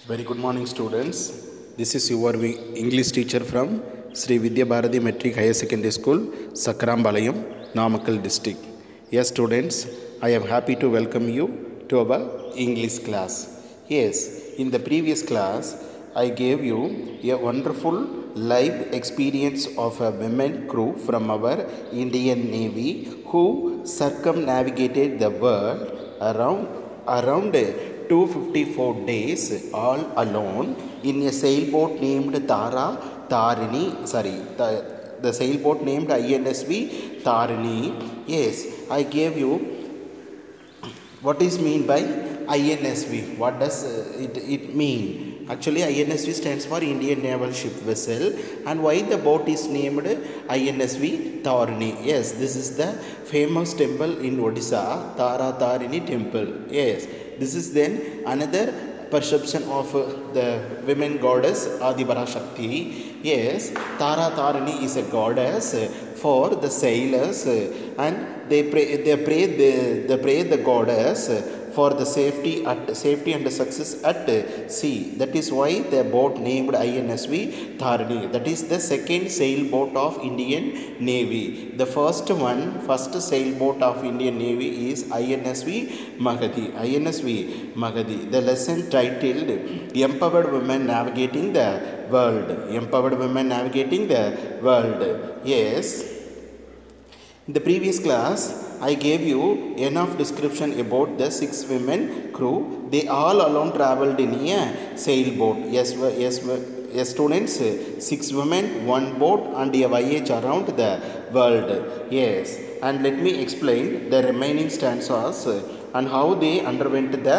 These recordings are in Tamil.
Very good morning, students. This is your wi- English teacher from Sri Vidya Bharati Metric Higher Secondary School, Sakrambalayam, Namakkal district. Yes, students, I am happy to welcome you to our English class. Yes, in the previous class, I gave you a wonderful live experience of a women crew from our Indian Navy who circumnavigated the world around around 254 days all alone in a sailboat named Tara Tarini. Sorry, the, the sailboat named INSV Tarini. Yes, I gave you what is mean by INSV? What does uh, it, it mean? Actually, INSV stands for Indian Naval Ship Vessel, and why the boat is named INSV Tarini? Yes, this is the famous temple in Odisha, Tara Tarini Temple. Yes, this is then another perception of uh, the women goddess Adibara Shakti. Yes, Tara Tarini is a goddess uh, for the sailors, uh, and they pray they pray the they pray the goddess uh, for the safety at safety and success at uh, sea. That is why the boat named INSV Tarini. That is the second sailboat of Indian Navy. The first one, first sailboat of Indian Navy is INSV Magadhi. INSV Magadhi. The lesson titled Empowered Women Navigating the World. Empowered Women Navigating the World. Yes. In the previous class, I gave you enough description about the six women crew. They all alone traveled in a sailboat. Yes, w- yes, w- yes, students. Six women, one boat, and a voyage around the world. Yes, and let me explain the remaining stanzas and how they underwent the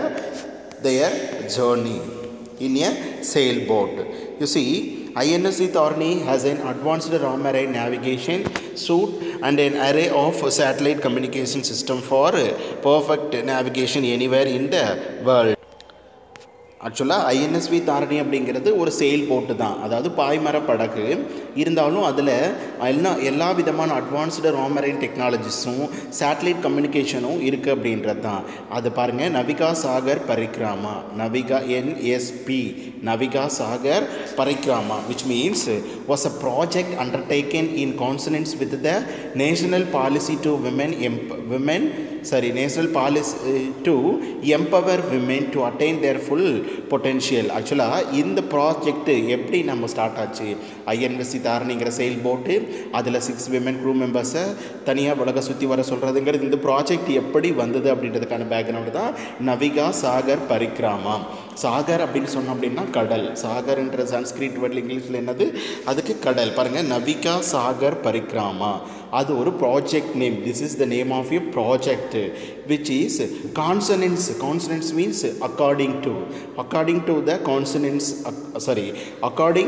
their journey in a sailboat. You see, INSC Thorny has an advanced raw marine navigation suite and an array of satellite communication system for perfect navigation anywhere in the world. ஆக்சுவலாக ஐஎன்எஸ்வி தாரணி அப்படிங்கிறது ஒரு செயல் போட்டு தான் அதாவது பாய்மர படகு இருந்தாலும் அதில் எல்லா எல்லா விதமான அட்வான்ஸ்டு ராமரைன் டெக்னாலஜிஸும் சேட்டலைட் கம்யூனிகேஷனும் இருக்குது அப்படின்றது தான் அது பாருங்கள் Navika Sagar Parikrama Navika NSP Navika Sagar Parikrama which means was a project undertaken in consonance with the national policy to women எம்ப் women sorry national policy uh, to empower women to attain their full potential ஆக்சுவலாக இந்த ப்ராஜெக்ட் எப்படி நம்ம ஸ்டார்ட் ஆச்சு ஐஎன்எஸ்சி தாரணிங்கிற செயல் போட்டு அதில் சிக்ஸ் விமன் க்ரூ மெம்பர்ஸை தனியாக உலக சுற்றி வர சொல்கிறதுங்கிறது இந்த ப்ராஜெக்ட் எப்படி வந்தது அப்படின்றதுக்கான பேக்ரவுண்டு தான் நவிகா சாகர் பரிக்ராமா சாகர் அப்படின்னு சொன்னோம் அப்படின்னா கடல் சாகர்ன்ற சன்ஸ்கிரிட் வேர்டில் இங்கிலீஷில் என்னது அதுக்கு கடல் பாருங்கள் நவிகா சாகர் பரிக்ராமா அது ஒரு project name this is the name of a project which is consonants consonants means according to according to the consonants uh, sorry according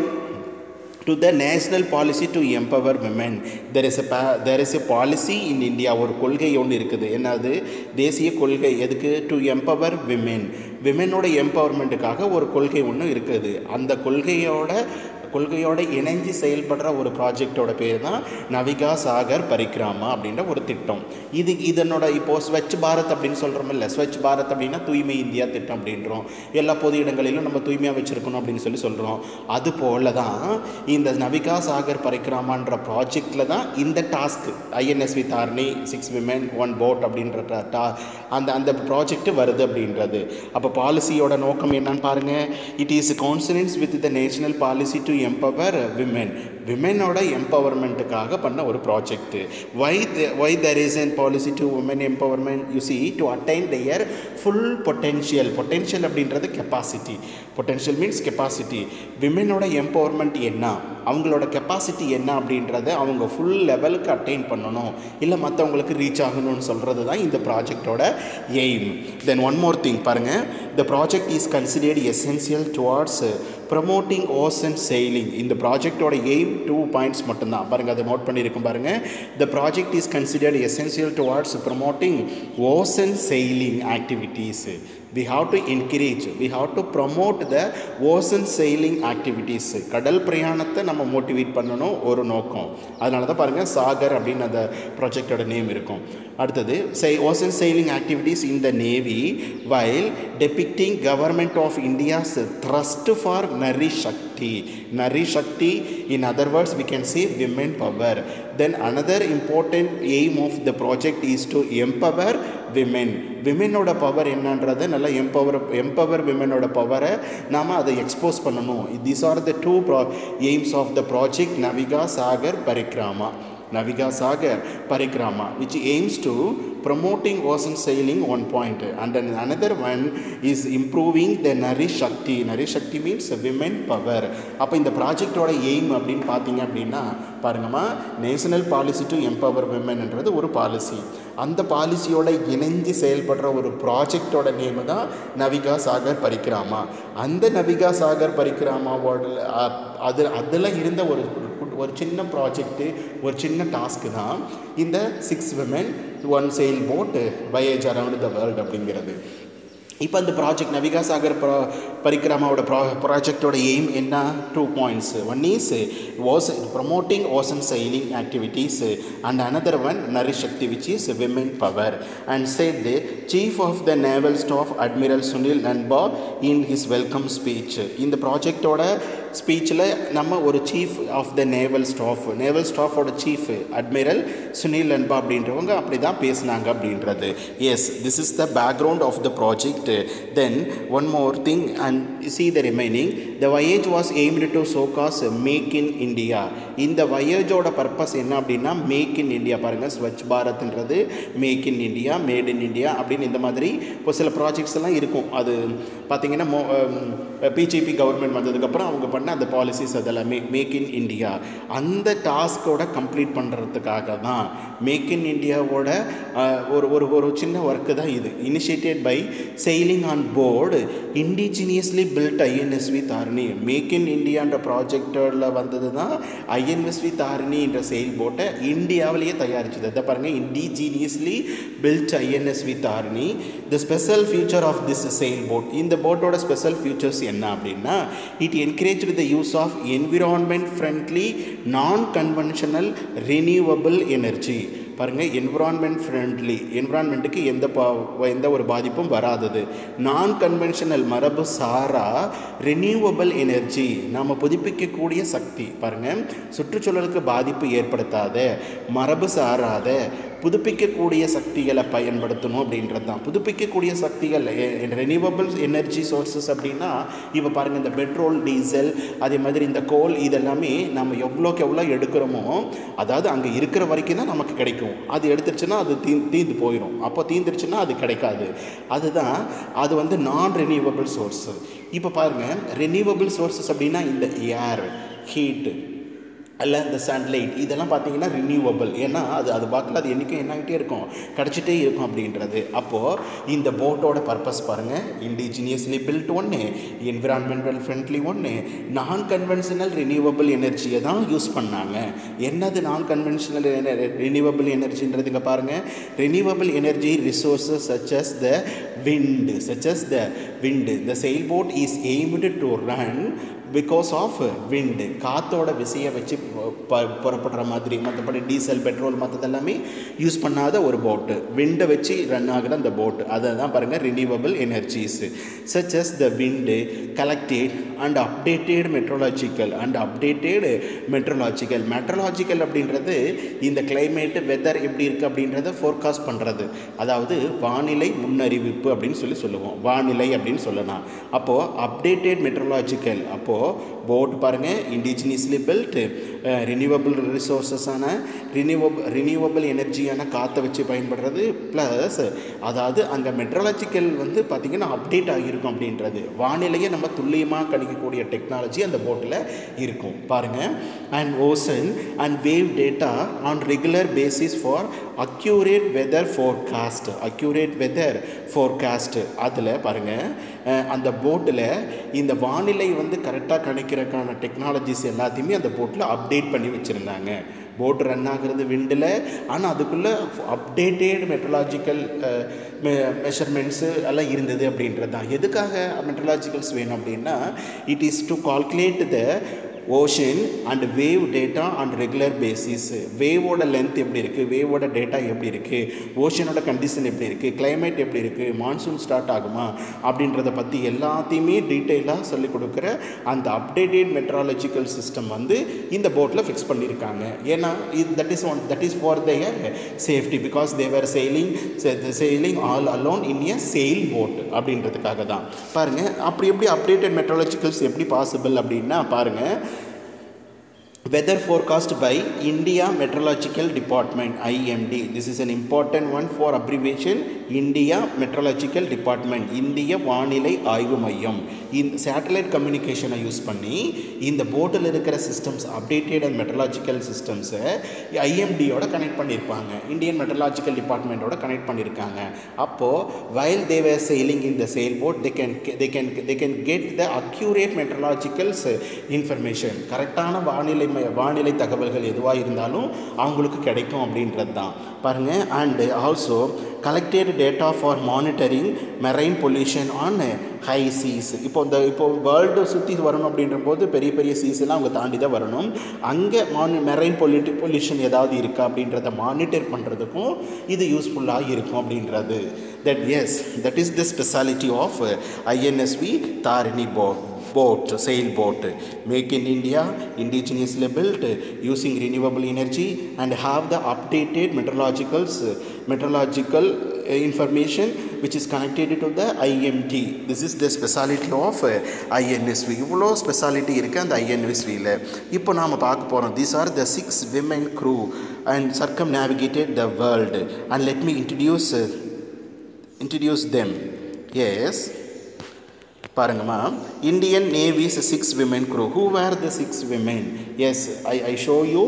to the national policy to empower women there is a pa- there is a policy in india ஒரு கொள்கை ஒன்று இருக்குது என்னது தேசிய கொள்கை எதுக்கு டு எம்பவர் விமென் விமெனோட எம்பவர்மெண்ட்டுக்காக ஒரு கொள்கை ஒன்று இருக்குது அந்த கொள்கையோட கொள்கையோட இணைஞ்சு செயல்படுற ஒரு ப்ராஜெக்டோட பேர் தான் நவிகா சாகர் பரிக்ராமா அப்படின்ற ஒரு திட்டம் இது இதனோட இப்போ ஸ்வச் பாரத் அப்படின்னு சொல்கிறோமில்ல ஸ்வச் பாரத் அப்படின்னா தூய்மை இந்தியா திட்டம் அப்படின்றோம் எல்லா பொது இடங்களிலும் நம்ம தூய்மையாக வச்சுருக்கணும் அப்படின்னு சொல்லி சொல்கிறோம் அது போல தான் இந்த நவிகா சாகர் பரிக்ராமான்ற ப்ராஜெக்டில் தான் இந்த task INSV Tarini six women one boat அப்படின்ற ta- ta- அந்த அந்த ப்ராஜெக்ட் வருது அப்படின்றது அப்போ பாலிசியோட நோக்கம் என்னன்னு பாருங்கள் it is consonance with the national policy to empower women விமெனோட எம்பவர்மெண்ட்டுக்காக பண்ண ஒரு project why why there is an policy to woman empowerment you see to attain their full potential potential அப்படின்றது கெப்பாசிட்டி பொட்டென்ஷியல் மீன்ஸ் கெப்பாசிட்டி விமெனோட எம்பவர்மெண்ட் என்ன அவங்களோட கெப்பாசிட்டி என்ன அப்படின்றத அவங்க ஃபுல் லெவலுக்கு அட்டைன் பண்ணணும் இல்லை மற்றவங்களுக்கு ரீச் ஆகணும்னு சொல்கிறது தான் இந்த ப்ராஜெக்டோட aim then one more thing பாருங்கள் the project is considered essential towards promoting ocean sailing இந்த ப்ராஜெக்டோட எய்ம் டூ பாயிண்ட்ஸ் மட்டும்தான் பாருங்கள் அதை நோட் பண்ணியிருக்கும் பாருங்கள் the project is considered essential towards promoting ocean sailing activities we have to encourage we have to promote the ocean sailing activities கடல் பிரயாணத்தை நம்ம மோட்டிவேட் பண்ணணும் ஒரு நோக்கம் அதனால தான் பாருங்கள் சாகர் அப்படின்னு அந்த ப்ராஜெக்டோட நேம் இருக்கும் அடுத்தது சை ocean sailing activities in the navy while depicting government of India's thrust for Nari Shakti Nari Shakti in other words we can see women power then another important aim of the project is to empower women விமெனோட பவர் என்னன்றதை நல்லா எம்பவர் எம்பவர் விமெனோட பவரை நாம் அதை எக்ஸ்போஸ் பண்ணணும் தீஸ் ஆர் த டூ ப்ரா aims of the project Navika Sagar Parikrama Navika Sagar Parikrama which aims to promoting ocean sailing one point and then another one is improving the nari shakti nari shakti means women power அப்போ இந்த ப்ராஜெக்டோட எய்ம் அப்படின்னு பார்த்தீங்க அப்படின்னா பாருங்கம்மா நேஷனல் பாலிசி டு எம்பவர் விமென்ன்றது ஒரு பாலிசி அந்த பாலிசியோட இணைஞ்சு செயல்படுற ஒரு ப்ராஜெக்டோட நேமு தான் நவிகா சாகர் பரிக்ராமா அந்த நவிகா சாகர் பரிக்ராமாவோட அ- அது அதில் இருந்த ஒரு ஒரு சின்ன ப்ராஜெக்ட்டு ஒரு சின்ன டாஸ்க்கு தான் இந்த six women one sail boat voyage around the world அப்படிங்கிறது இப்போ அந்த ப்ராஜெக்ட் நவிகா சாகர் ப்ரா பரிக்கிரமாவோட ப்ரா ப்ராஜெக்டோட எய்ம் என்ன two points one is was promoting ocean sailing activities and another one Nari Shakti which is women power and said the chief of the naval staff admiral Sunil Lanba in his welcome speech இந்த ப்ராஜெக்டோட ஸ்பீச்சில் நம்ம ஒரு chief of the naval staff naval ஸ்டாஃபோட சீஃப் அட்மிரல் சுனில் நன்பா அப்படின்றவங்க அப்படி தான் பேசினாங்க அப்படின்றது yes this is the background of the project then one more thing and see the remaining the voyage was aimed to showcase make in India இந்த வயேஜோட பர்பஸ் என்ன அப்படின்னா மேக் இன் இந்தியா பாருங்கள் ஸ்வச் பாரத்ன்றது make in India made in India அப்படின்னு இந்த மாதிரி இப்போ சில ப்ராஜெக்ட்ஸ் எல்லாம் இருக்கும் அது பார்த்தீங்கன்னா மோ பிஜேபி கவர்மெண்ட் வந்ததுக்கப்புறம் அவங்க பண்ண அந்த பாலிசிஸ் அதெல்லாமே மேக் இன் இந்தியா அந்த டாஸ்கோட கம்ப்ளீட் பண்ணுறதுக்காக தான் மேக் இன் இந்தியாவோட ஒரு ஒரு ஒரு சின்ன ஒர்க்கு தான் இது initiated by sailing on board indigenously built INSV Tarini make in இந்தியான்ற ப்ராஜெக்டில் வந்தது தான் ஐஎன்எஸ்வி தாரிணின்ற செயில் போட்டை இந்தியாவிலேயே தயாரிச்சது அதை பாருங்கள் indigenously built INSV Tarini the special future of this sail boat இந்த போட்டோட ஸ்பெஷல் ஃபியூச்சர்ஸ் என்ன அப்படின்னா it encourage the use of environment friendly non conventional renewable energy பாருங்கள் என்விரான்மெண்ட் ஃப்ரெண்ட்லி என்விரான்மெண்ட்டுக்கு எந்த பா எந்த ஒரு பாதிப்பும் வராதது நான் கன்வென்ஷனல் மரபு சாரா ரினியூவபிள் எனர்ஜி நாம் புதுப்பிக்கக்கூடிய சக்தி பாருங்கள் சுற்றுச்சூழலுக்கு பாதிப்பு ஏற்படுத்தாத மரபு சாராத புதுப்பிக்கக்கூடிய சக்திகளை பயன்படுத்தணும் அப்படின்றது தான் புதுப்பிக்கக்கூடிய சக்திகள் ரெனியூவபிள் எனர்ஜி சோர்சஸ் அப்படின்னா இப்போ பாருங்கள் இந்த பெட்ரோல் டீசல் அதே மாதிரி இந்த கோல் இதெல்லாமே நம்ம எவ்வளோக்கு எவ்வளோ எடுக்கிறோமோ அதாவது அங்கே இருக்கிற வரைக்கும் தான் நமக்கு கிடைக்கும் அது எடுத்துருச்சுன்னா அது தீ தீந்து போயிடும் அப்போ தீந்துருச்சுன்னா அது கிடைக்காது அதுதான் அது வந்து நான் ரெனியூவபிள் சோர்ஸ் இப்போ பாருங்கள் ரெனியூவபிள் சோர்சஸ் அப்படின்னா இந்த ஏர் ஹீட்டு அல்ல இந்த சன்லைட் இதெல்லாம் பார்த்தீங்கன்னா ரினியூவபிள் ஏன்னா அது அது பார்க்கல அது என்றைக்கும் என்ன ஆகிட்டே இருக்கும் கிடச்சிட்டே இருக்கும் அப்படின்றது அப்போது இந்த போட்டோட பர்பஸ் பாருங்கள் இண்டிஜினியஸ்லி பில்ட் ஒன்று என்விரான்மெண்டல் ஃப்ரெண்ட்லி ஒன்று நான் கன்வென்ஷனல் ரினியூவபிள் எனர்ஜியை தான் யூஸ் பண்ணாங்க என்னது நான் கன்வென்ஷனல் ரினியூவபிள் எனர்ஜின்றது இங்கே பாருங்கள் renewable energy resources such as the wind such as the wind the sailboat is aimed to run because of wind காற்றோட விசையை வச்சு ப புறப்படுற மாதிரி மற்றபடி டீசல் பெட்ரோல் மற்றதெல்லாமே யூஸ் பண்ணாத ஒரு போட்டு விண்டை வச்சு ரன் ஆகிற அந்த போட்டு அதை தான் பாருங்கள் renewable energies such as the wind collected and updated meteorological and updated meteorological meteorological அப்படின்றது இந்த கிளைமேட்டு வெதர் எப்படி இருக்குது அப்படின்றத ஃபோர்காஸ்ட் பண்ணுறது அதாவது வானிலை முன்னறிவிப்பு அப்படின்னு சொல்லி சொல்லுவோம் வானிலை அப்படின்னு சொல்லலாம் அப்போது அப்டேட்டட் மெட்ரோலாஜிக்கல் அப்போது போட் பாருங்கள் இண்டிஜினியஸ்லி பில்ட் ரினியூவபிள் ரிசோர்ஸஸான ரினியூவபிள் ரினியூவபிள் எனர்ஜியான காற்றை வச்சு பயன்படுறது ப்ளஸ் அதாவது அங்கே மெட்ரலாஜிக்கல் வந்து பார்த்திங்கன்னா அப்டேட் ஆகியிருக்கும் அப்படின்றது வானிலையை நம்ம துல்லியமாக கணிக்கக்கூடிய டெக்னாலஜி அந்த போட்டில் இருக்கும் பாருங்கள் and ocean and wave data on regular basis for accurate weather forecast accurate weather forecast அதில் பாருங்கள் அந்த போட்டில் இந்த வானிலை வந்து கரெக்டாக கணிக்கிறதுக்கான டெக்னாலஜிஸ் எல்லாத்தையுமே அந்த போட்டில் அப்டேட் பண்ணி வச்சுருந்தாங்க போட் ரன் ஆகுறது விண்டில் ஆனால் அதுக்குள்ளே அப்டேட்டட் மெட்ரலாஜிக்கல் மெஷர்மெண்ட்ஸு எல்லாம் இருந்தது அப்படின்றது தான் எதுக்காக மெட்ரலாஜிக்கல்ஸ் வேணும் அப்படின்னா it is to calculate the ocean and wave data and regular basis வேவோட லென்த் எப்படி இருக்குது வேவோட டேட்டா எப்படி இருக்குது ஓஷனோட கண்டிஷன் எப்படி இருக்குது climate எப்படி இருக்குது மான்சூன் ஸ்டார்ட் ஆகுமா அப்படின்றத பற்றி எல்லாத்தையுமே டீட்டெயிலாக சொல்லிக் கொடுக்குற அந்த அப்டேட்டட் மெட்ராலஜிக்கல் சிஸ்டம் வந்து இந்த போட்டில் ஃபிக்ஸ் பண்ணியிருக்காங்க ஏன்னா இது that is one that is for their safety because they're sailing sailing all alone in a sail boat அப்படின்றதுக்காக தான் பாருங்கள் அப்படி எப்படி அப்டேட்டட் மெட்ராலஜிக்கல்ஸ் எப்படி பாசிபிள் அப்படின்னா பாருங்கள் weather forecast by India Meteorological Department IMD this is an important one for abbreviation India Meteorological Department இந்திய வானிலை ஆய்வு மையம் இந்த சேட்டலைட் கம்யூனிகேஷனை யூஸ் பண்ணி இந்த போட்டில் இருக்கிற சிஸ்டம்ஸ் அப்டேட்டட் அண்ட் மெட்ரலாஜிக்கல் சிஸ்டம்ஸை ஐஎம்டியோட கனெக்ட் பண்ணியிருப்பாங்க இந்தியன் மெட்ரலாஜிக்கல் டிபார்ட்மெண்ட்டோட கனெக்ட் பண்ணியிருக்காங்க அப்போது while they're sailing in the sail boat they can they can they can get the accurate meteorologicals information கரெக்டான வானிலை ம- வானிலை தகவல்கள் எதுவாக இருந்தாலும் அவங்களுக்கு கிடைக்கும் அப்படின்றது தான் பாருங்கள் and also collected data for monitoring marine pollution on high seas இப்போ இந்த இப்போ வேர்ல்டு சுற்றி வரணும் அப்படின்ற போது பெரிய பெரிய சீஸ் எல்லாம் அவங்க தாண்டி தான் வரணும் அங்கே மானி மெரைன் பொல்யூட்டி பொல்யூஷன் ஏதாவது இருக்கா அப்படின்றத மானிட்டர் பண்ணுறதுக்கும் இது யூஸ்ஃபுல்லாக இருக்கும் அப்படின்றது that is that is the speciality of INSV Tarini போ boat, sailboat, make in India, indigenously built, using renewable energy and have the updated meteorologicals, meteorological uh, information which is connected to the IMD. This is the speciality of uh, INSV. இவ்வளோ ஸ்பெஷாலிட்டி இருக்குது அந்த ஐஎன்எஸ்வியில் இப்போ நாம் பார்க்க போகிறோம் these are the six women crew and circumnavigated the world and let me introduce uh, introduce them yes பாருங்கம்மா Indian navy's six women crew who were the six women yes i i show you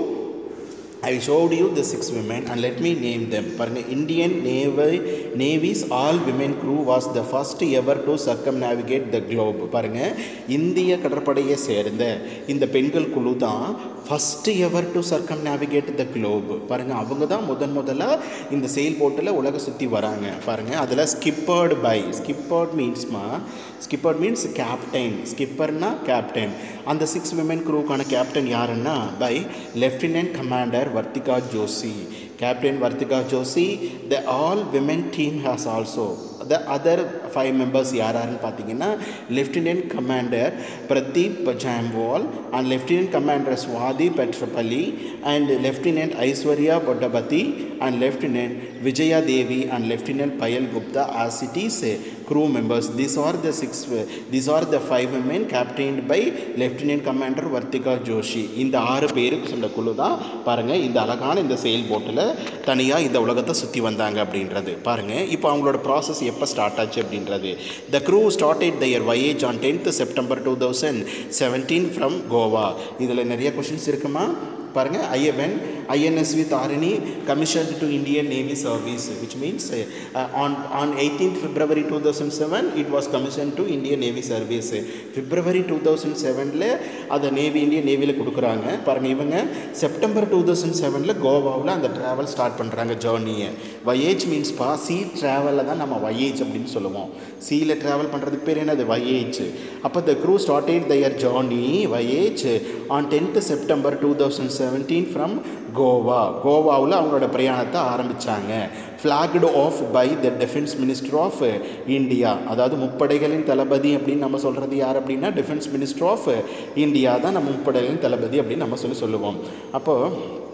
I showed you the six women and let me name them. பாருங்க Indian navy navy's all women crew was the first ever to circumnavigate the globe பாருங்க இந்திய கடற்படையை சேர்ந்த இந்த பெண்கள் குழு தான் first ever to circumnavigate the globe பாருங்க அவங்க தான் முதன் முதலாக இந்த செயல் போட்டில் உலக சுற்றி வராங்க பாருங்க அதில் ஸ்கிப்பர்டு பை ஸ்கிப்பர்ட் மீன்ஸ்மா ஸ்கிப்பர்ட் மீன்ஸ் கேப்டன் ஸ்கிப்பர்னா கேப்டன் அந்த சிக்ஸ் விமென் குரூக்கான கேப்டன் யாருன்னா by lieutenant commander Vartika Joshi captain Vartika Joshi the all women team has also the other five members யார் யாருன்னு பார்த்தீங்கன்னா lieutenant commander Pradeep Jamwal and lieutenant commander Swathi Patarapalli and lieutenant Aishwarya Boddapati and lieutenant Vijaya Devi and lieutenant Payal Gupta as it is uh, crew members these are the six uh, these are the five women captained by lieutenant commander Vartika Joshi இந்த ஆறு பேருக்கு சொன்ன குழு தான் பாருங்கள் இந்த அழகான இந்த செயல் போட்டில் தனியாக இந்த உலகத்தை சுற்றி வந்தாங்க அப்படின்றது பாருங்கள் இப்போ அவங்களோட ப்ராசஸ் எப்போ ஸ்டார்ட் ஆச்சு அப்படின்றது the crew started their voyage on 10th September two thousand seventeen from Goa இதில் நிறைய கொஷின்ஸ் இருக்குமா பாருங்க ஐஎவன் INSV Tarini commission to Indian navy service which means on on eighteen February two thousand seven it was commission to Indian navy service February two thousand செவனில் அதை நேவி இந்தியன் நேவியில் கொடுக்குறாங்க பாருங்கள் இவங்க செப்டம்பர் டூ தௌசண்ட் செவனில் கோவாவில் அந்த ட்ராவல் ஸ்டார்ட் பண்ணுறாங்க ஜேர்னியை வயேஜ் மீன்ஸ்பா சீ ட்ராவலில் தான் நம்ம வயேஜ் அப்படின்னு சொல்லுவோம் சீயில் ட்ராவல் பண்ணுறதுக்கு பேர் என்னது வயேஜ் அப்போ the crew started their journey voyage on tenth September two thousand seventeen from Goa கோவாவில் அவங்களோட பிரயாணத்தை ஆரம்பித்தாங்க flagged off by the defence minister of India அதாவது முப்படைகளின் தளபதி அப்படின்னு நம்ம சொல்கிறது யார் அப்படின்னா டிஃபென்ஸ் மினிஸ்டர் ஆஃப் இந்தியா தான் நம்ம முப்படைகளின் தளபதி அப்படின்னு நம்ம சொல்லி சொல்லுவோம் அப்போது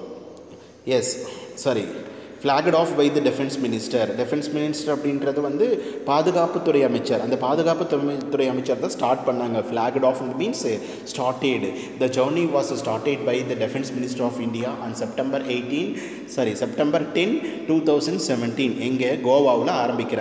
yes sorry flagged off by the defence minister defence minister அப்படின்றது வந்து பாதுகாப்புத்துறை அமைச்சர் அந்த பாதுகாப்புத்துறை துறை அமைச்சர் தான் ஸ்டார்ட் பண்ணாங்க flagged off means started the journey was started by the defence minister of India on September eighteen sorry September ten two thousand seventeen எங்கே கோவாவில் ஆரம்பிக்கிறாங்க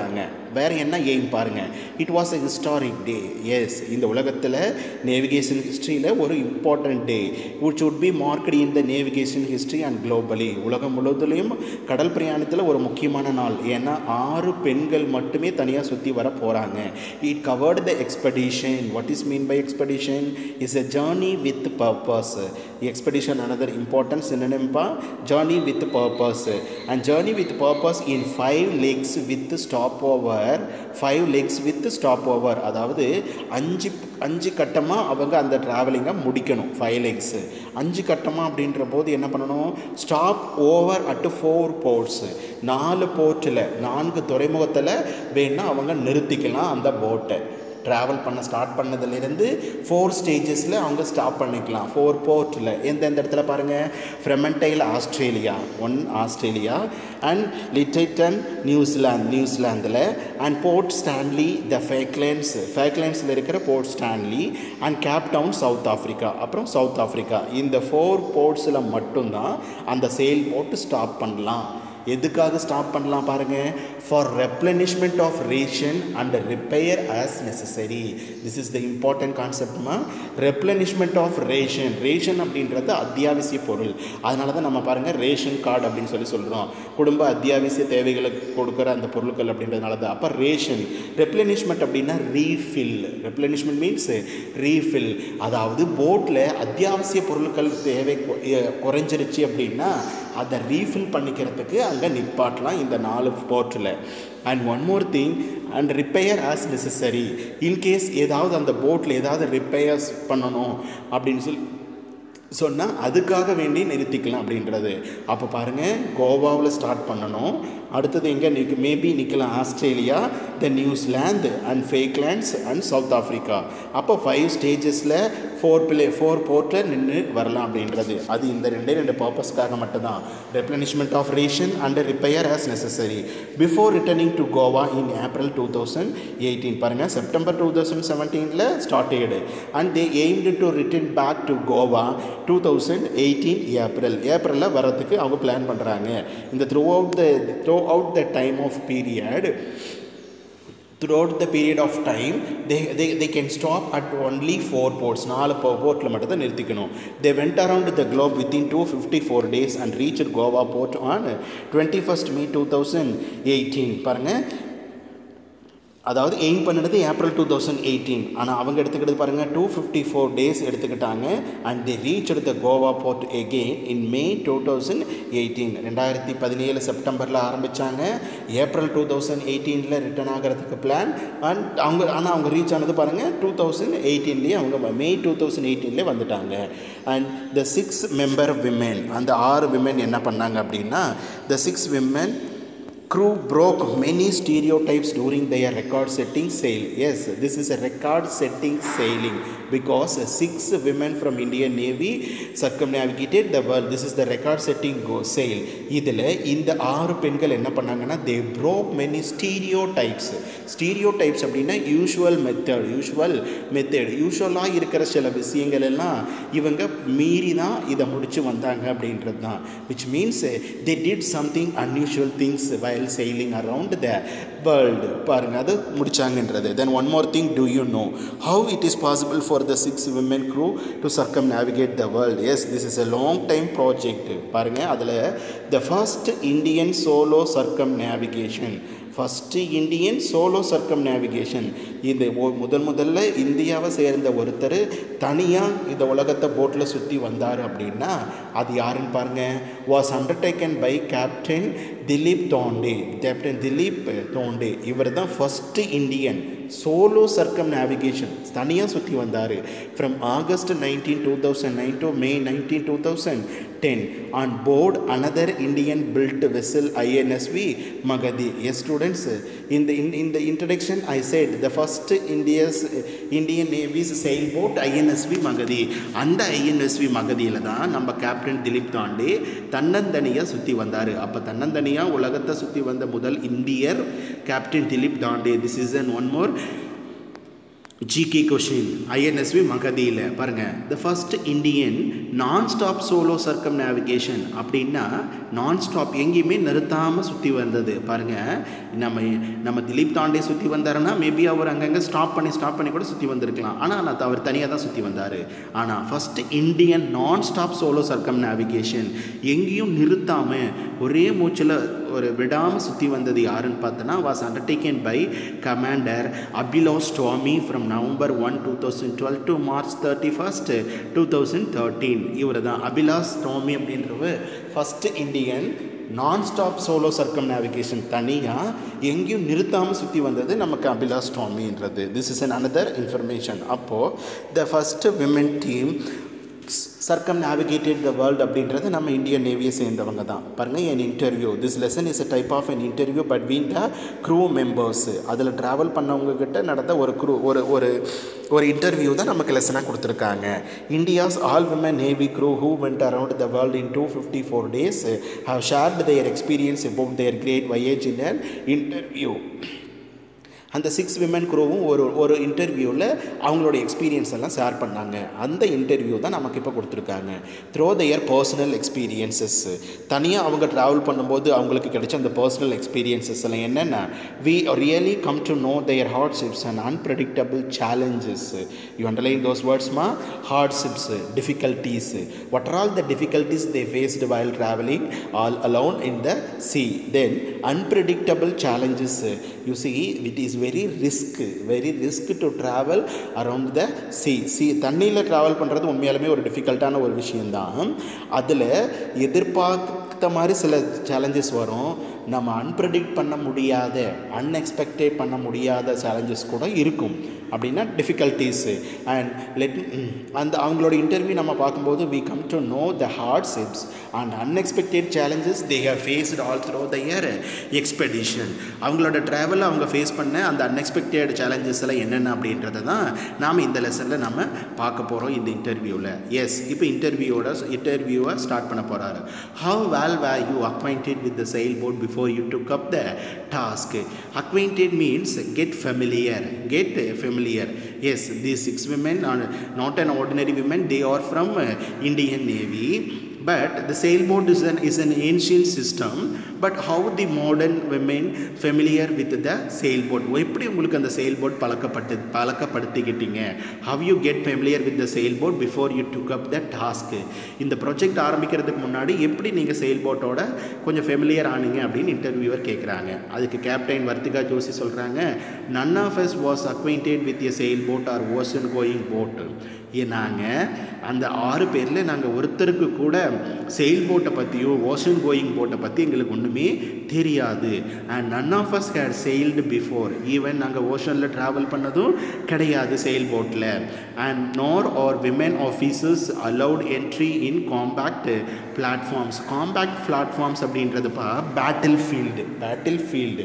வேறு என்ன எய்ம் பாருங்கள் it was a historic day as இந்த உலகத்தில் நேவிகேஷன் ஹிஸ்ட்ரியில் ஒரு important day which would be marked in the navigation history and globally உலகம் முழுவதுலேயும் கடல் பிரயாணத்தில் ஒரு முக்கியமான நாள் ஏன்னா ஆறு பெண்கள் மட்டுமே தனியாக சுற்றி வர போகிறாங்க it covered the expedition what is mean by expedition is a journey with purpose expedition another importance என்னென்னப்பா journey with purpose and journey with purpose in five legs with stopover five legs with stopover அதாவது அஞ்சு அஞ்சு கட்டமாக அவங்க அந்த ட்ராவலிங்கை முடிக்கணும் ஃபைவ் லெக்ஸு அஞ்சு கட்டமாக அப்படின்ற போது என்ன பண்ணணும் stop over at four ports நாலு போர்ட்டில் நான்கு துறைமுகத்தில் வேணால் அவங்க நிறுத்திக்கலாம் அந்த போட்டை ட்ராவல் பண்ண ஸ்டார்ட் பண்ணதுலேருந்து ஃபோர் ஸ்டேஜஸில் அவங்க ஸ்டாப் பண்ணிக்கலாம் ஃபோர் போர்ட்டில் எந்தெந்த இடத்துல பாருங்கள் Fremantle Australia one Australia and Lyttelton New Zealand நியூசிலாந்தில் and Port Stanley the Falklands ஃபேக்லேண்ட்ஸில் இருக்கிற Port Stanley and Cape Town South Africa அப்புறம் சவுத் ஆஃப்ரிக்கா இந்த ஃபோர் போர்ட்ஸில் மட்டும்தான் அந்த செயல் போட்டு ஸ்டாப் பண்ணலாம் எதுக்காக ஸ்டாப் பண்ணலாம் பாருங்கள் for replenishment of ration and repair as necessary this is the important கான்செப்ட்மா ரெப்ளனிஷ்மெண்ட் ஆஃப் ரேஷன் ரேஷன் அப்படின்றது அத்தியாவசிய பொருள் அதனால தான் நம்ம பாருங்கள் ரேஷன் கார்டு அப்படின்னு சொல்லி சொல்கிறோம் குடும்ப அத்தியாவசிய தேவைகளுக்கு கொடுக்குற அந்த பொருட்கள் அப்படின்றதுனால தான் அப்போ ரேஷன் ரெப்ளனிஷ்மெண்ட் அப்படின்னா ரீஃபில் ரெப்ளனிஷ்மெண்ட் மீன்ஸ் ரீஃபில் அதாவது போட்டில் அத்தியாவசிய பொருட்கள் தேவை கொ- எ- குறைஞ்சிருச்சு அப்படின்னா அதை ரீஃபில் பண்ணிக்கிறதுக்கு அங்கே நிப்பாட்டலாம் இந்த நாலு போர்ட்டில் and one more thing and repair as necessary in case ஏதாவது அந்த போட்டில் ஏதாவது ரிப்பேர்ஸ் பண்ணணும் அப்படின்னு சொல்லி சொன்னால் அதுக்காக வேண்டி நிறுத்திக்கலாம் அப்படின்றது அப்போ பாருங்கள் கோவாவில் ஸ்டார்ட் பண்ணணும் அடுத்தது எங்கே நிற்க மேபி நிற்கலாம் Australia the New Zealand and Falklands and South Africa அப்போ ஃபைவ் ஸ்டேஜஸில் ஃபோர் பிளே ஃபோர் போர்ட்டில் நின்று வரலாம் அப்படின்றது அது இந்த ரெண்டே ரெண்டு பர்பஸ்க்காக மட்டும்தான் replenishment of ration and repair as necessary before returning to Goa in April two thousand eighteen பாருங்கள் செப்டம்பர் டூ தௌசண்ட் செவன்டீனில் started and they aimed to return back to Goa two thousand eighteen April ஏப்ரலில் வரதுக்கு அவங்க பிளான் பண்ணுறாங்க இந்த throughout the throughout the time of period throughout the period of time they, they, they can stop at only four ports நாலு போர்ட்டில் மட்டும் தான் நிறுத்திக்கணும் they went around the globe within 254 days and reached goa port on 21st may 2018 பாருங்கள் அதாவது எய்ம் பண்ணினது ஏப்ரல் டூ தௌசண்ட் எயிட்டீன் ஆனால் அவங்க எடுத்துக்கிட்டது பாருங்கள் டூ ஃபிஃப்டி ஃபோர் டேஸ் எடுத்துக்கிட்டாங்க and the reach the Goa port again in May two thousand eighteen ரெண்டாயிரத்தி பதினேழு செப்டம்பரில் ஆரம்பித்தாங்க ஏப்ரல் டூ தௌசண்ட் எயிட்டீனில் ரிட்டர்ன் ஆகிறதுக்கு பிளான் அண்ட் அவங்க ஆனால் அவங்க ரீச் ஆனது பாருங்கள் டூ தௌசண்ட் எயிட்டீன்லேயே அவங்க மே டூ தௌசண்ட் எயிட்டீன்லேயே வந்துட்டாங்க and the six member women அந்த ஆறு விமென் என்ன பண்ணாங்க அப்படின்னா the six women crew broke many stereotypes during their record setting sail yes this is a record setting sailing because uh, six women from indian navy circumnavigated the world this is the record setting go sail இதில் இந்த ஆறு பெண்கள் என்ன பண்ணாங்கன்னா they broke many stereotypes stereotypes அப்படின்னா யூஷுவல் மெத்தட் யூஷுவல் மெத்தட் யூஷுவலாக இருக்கிற சில விஷயங்கள் எல்லாம் இவங்க மீறி தான் இதை முடிச்சு வந்தாங்க அப்படின்றது தான் which means they did something unusual things while sailing around the world பாருங்க அது முடிச்சாங்கன்றது then one more thing do you know how it is possible for the six women crew to circumnavigate the world yes this is a long time project பாருங்க அதில் the first Indian solo circumnavigation first Indian solo circumnavigation இந்த ஒ- முதல் முதல்ல இந்தியாவை சேர்ந்த ஒருத்தர் தனியாக இந்த உலகத்தை போட்டில் சுற்றி வந்தார் அப்படின்னா அது யாருன்னு பாருங்கள் was undertaken by captain Dilip Donde captain Dilip Donde இவர் தான் first Indian solo circumnavigation தனியாக சுற்றி வந்தார் from August nineteen two thousand nine to May nineteen two thousand ten on board another Indian built vessel INSV Mhadei yes students இந்த in in the introduction I said the first India's Indian Navy's sailboat INSV Magadhi அந்த ஐஎன்எஸ்வி மகதியில் தான் நம்ம கேப்டன் திலீப் தாண்டே தன்னந்தனியாக சுற்றி வந்தார் அப்போ தன்னந்தனியாக உலகத்தை சுற்றி வந்த முதல் இந்தியர் captain Dilip Donde this is an one more GK question INSV மகதியில் பாருங்கள் the first Indian non stop solo circumnavigation அப்படின்னா நான் ஸ்டாப் எங்கேயுமே நிறுத்தாமல் சுற்றி வந்தது பாருங்கள் நம்ம நம்ம திலீப் தாண்டே சுற்றி வந்தாருன்னா மேபி அவர் அங்கங்கே ஸ்டாப் பண்ணி ஸ்டாப் பண்ணி கூட சுற்றி வந்திருக்கலாம் ஆனால் நான் அவர் தனியாக தான் சுற்றி வந்தார் ஆனால் first Indian non stop solo circumnavigation எங்கேயும் நிறுத்தாமல் ஒரே மூச்சில் ஒரு விடாமல் சுற்றி வந்தது யாருன்னு பார்த்தோன்னா வாஸ் அண்டர்டேக்கன் பை கமாண்டர் அபிலோ Tomy from November one two thousand twelve to March thirty first two thousand thirteen இவர் தான் அபிலாஸ் ஸ்டாமி அப்படின்றவர் first Indian non stop solo circumnavigation தனியாக எங்கேயும் நிறுத்தாமல் சுற்றி வந்தது நமக்கு அபிலாஸ் டாமின்றது this is an another information அப்போது the first women team circumnavigated the world அப்படின்றது நம்ம இந்தியன் நேவியை சேர்ந்தவங்க தான் பாருங்கள் an interview this lesson is a type of an interview but வீன் த க்ரூ மெம்பர்ஸ் அதில் ட்ராவல் பண்ணவங்க கிட்ட நடந்த ஒரு க்ரூ ஒரு ஒரு ஒரு இன்டர்வியூ தான் நமக்கு லெசனாக கொடுத்துருக்காங்க India's all women navy crew who went around the world in two fifty four days have shared their experience about their great voyage in an interview அந்த சிக்ஸ் விமன் குரூவும் ஒரு ஒரு இன்டர்வியூவில் அவங்களோட எக்ஸ்பீரியன்ஸ் எல்லாம் ஷேர் பண்ணாங்க அந்த இன்டர்வியூ தான் நமக்கு இப்போ கொடுத்துருக்காங்க த்ரோ தயர் பர்சனல் எக்ஸ்பீரியன்சஸ் தனியாக அவங்க ட்ராவல் பண்ணும்போது அவங்களுக்கு கிடைச்ச அந்த பர்சனல் எக்ஸ்பீரியன்சஸ் எல்லாம் என்னென்ன we really come to know their hardships and unpredictable challenges you underline those வேர்ட்ஸ்மா hardships difficulties what are all the difficulties they faced while travelling all alone in the sea then unpredictable challenges you see it is very risk very risk to travel around the sea sea தண்ணியில் ட்ராவல் பண்ணுறது உண்மையாலுமே ஒரு டிஃபிகல்ட்டான ஒரு விஷயந்தான் அதில் எதிர்பார்த்த மாதிரி சில சேலஞ்சஸ் வரும் நம்ம அன்பிரடிக்ட் பண்ண முடியாத அன்எக்ஸ்பெக்டட் பண்ண முடியாத சேலஞ்சஸ் கூட இருக்கும் அப்படின்னா டிஃபிகல்ட்டிஸு அண்ட் லெட் அந்த அவங்களோட இன்டர்வியூ நம்ம பார்க்கும்போது we come to know the hardships and unexpected challenges they have faced all through the year expedition அவங்களோட ட்ராவலில் அவங்க ஃபேஸ் பண்ண அந்த அன்எக்ஸ்பெக்டட் சேலஞ்சஸ் எல்லாம் என்னென்ன அப்படின்றத தான் நாம் இந்த லெசனில் நம்ம பார்க்க போகிறோம் இந்த இன்டர்வியூவில் எஸ் இப்போ இன்டர்வியூவோட இன்டர்வியூவை ஸ்டார்ட் பண்ண போகிறாரு how well were you acquainted with the sailboat before you took up the task acquainted means get familiar get familiar yes these six women are not an ordinary women they are from uh, indian navy but the sailboat is an is an ancient system but how the modern women familiar with the sailboat எப்படி உங்களுக்கு அந்த sailboat பழக்கப்பட்டு பழக்கப்படுத்திக்கிட்டீங்க how you get familiar with the sailboat before you took up the task இந்த ப்ராஜெக்ட் ஆரம்பிக்கிறதுக்கு முன்னாடி எப்படி நீங்கள் செயல்போட்டோட கொஞ்சம் ஃபெமிலியர் ஆனீங்க அப்படின்னு இன்டர்வியூவர் கேட்குறாங்க அதுக்கு கேப்டன் வர்த்திகா ஜோஷி சொல்கிறாங்க none of us was acquainted with a sailboat R ocean going போட்டு நாங்கள் அந்த ஆறு பேரில் நாங்கள் ஒருத்தருக்கு கூட செயில் போட்டை பற்றியோ ஓஷன் கோயிங் போட்டை பற்றி எங்களுக்கு ஒன்றுமே தெரியாது and none of us had sailed before even நாங்கள் ஓஷனில் ட்ராவல் பண்ணதும் கிடையாது செயில் போட்டில் and nor are women officers allowed entry in combat platforms combat platforms அப்படின்றதுப்பா பேட்டில் ஃபீல்டு பேட்டில் ஃபீல்டு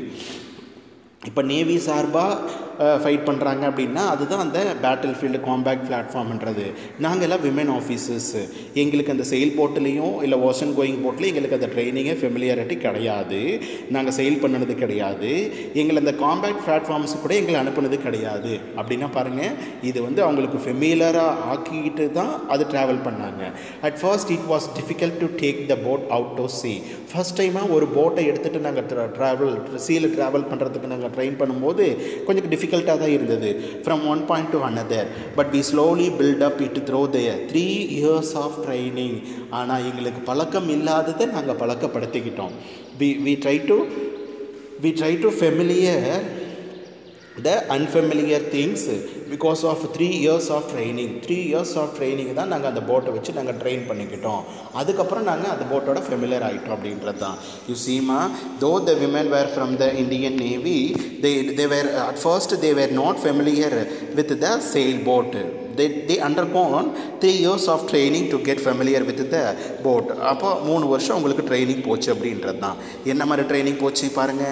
இப்போ நேவி சார்பாக ஃபைட் பண்ணுறாங்க அப்படின்னா அதுதான் அந்த பேட்டில் ஃபீல்டு காம்பேக்ட் பிளாட்ஃபார்ம்ன்றது நாங்கள் எல்லாம் விமன் ஆஃபீஸர்ஸ் எங்களுக்கு அந்த செயல் போர்ட்லேயும் இல்லை ஓஷன் கோயிங் போர்ட்லேயும் எங்களுக்கு அந்த ட்ரைனிங்கே ஃபெமிலியாரிட்டி கிடையாது நாங்கள் செயல் பண்ணினது கிடையாது எங்களை அந்த காம்பேக்ட் பிளாட்ஃபார்ம்ஸ் கூட எங்களை அனுப்புனது கிடையாது அப்படின்னா பாருங்கள் இது வந்து அவங்களுக்கு ஃபெமிலியராக ஆக்கிக்கிட்டு தான் அது ட்ராவல் பண்ணாங்க at first it was difficult to take the boat out to sea first டைமாக ஒரு போட்டை எடுத்துகிட்டு நாங்கள் ட்ராவல் சீல ட்ராவல் பண்ணுறதுக்கு நாங்கள் ட்ரெயின் பண்ணும்போது கொஞ்சம் டிஃபிகல்ட்டாக தான் இருந்தது from one point to another but we slowly built up it through their three years of training ஆனால் எங்களுக்கு பழக்கம் இல்லாததை நாங்கள் பழக்கப்படுத்திக்கிட்டோம் we we try to we try to familiar the unfamiliar things because of three years of training three years of training தான் நாங்கள் அந்த போட்டை வச்சு நாங்கள் ட்ரெயின் பண்ணிக்கிட்டோம் அதுக்கப்புறம் நாங்கள் அந்த போட்டோட ஃபெமிலியர் ஆகிட்டோம் அப்படின்றது தான் யூ சீமா though the women were from the Indian navy they they were at first they were not familiar with the sailboat they they undergone three years of training to get familiar with the boat அப்போ மூணு வருஷம் உங்களுக்கு ட்ரைனிங் போச்சு அப்படின்றது தான் என்ன மாதிரி ட்ரைனிங் போச்சு பாருங்கள்